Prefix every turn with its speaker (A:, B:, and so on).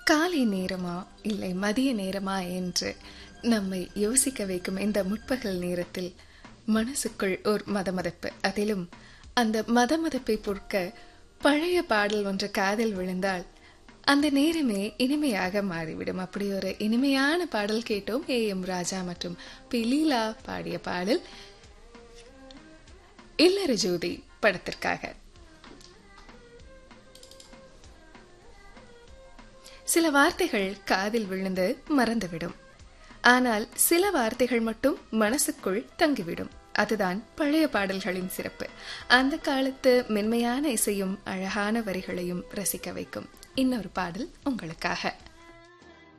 A: காலை நேரமா இல்லை மதிய நேரமா என்று நம்மை யோசிக்க வைக்கும் இந்த முற்பகல் நேரத்தில் மனசுக்குள் ஒரு மதமதப்பு அதிலும் அந்த மதமதப்பை பொறுக்க பழைய பாடல் ஒன்று காதில் விழுந்தால் அந்த நேரமே இனிமையாக மாறிவிடும் அப்படி ஒரு இனிமையான பாடல் கேட்டோம் ஏ எம் ராஜா மற்றும் பி லீலா பாடிய பாடல் இல்லற ஜோதி படத்திற்காக சில வார்த்தைகள் காதில் விழுந்து மறந்துவிடும் ஆனால் சில வார்த்தைகள் மட்டும் மனசுக்குள் தங்கிவிடும் அதுதான் பழைய பாடல்களின் சிறப்பு அந்த காலத்து மென்மையான இசையும் அழகான வரிகளையும் ரசிக்க வைக்கும் இன்னொரு பாடல் உங்களுக்காக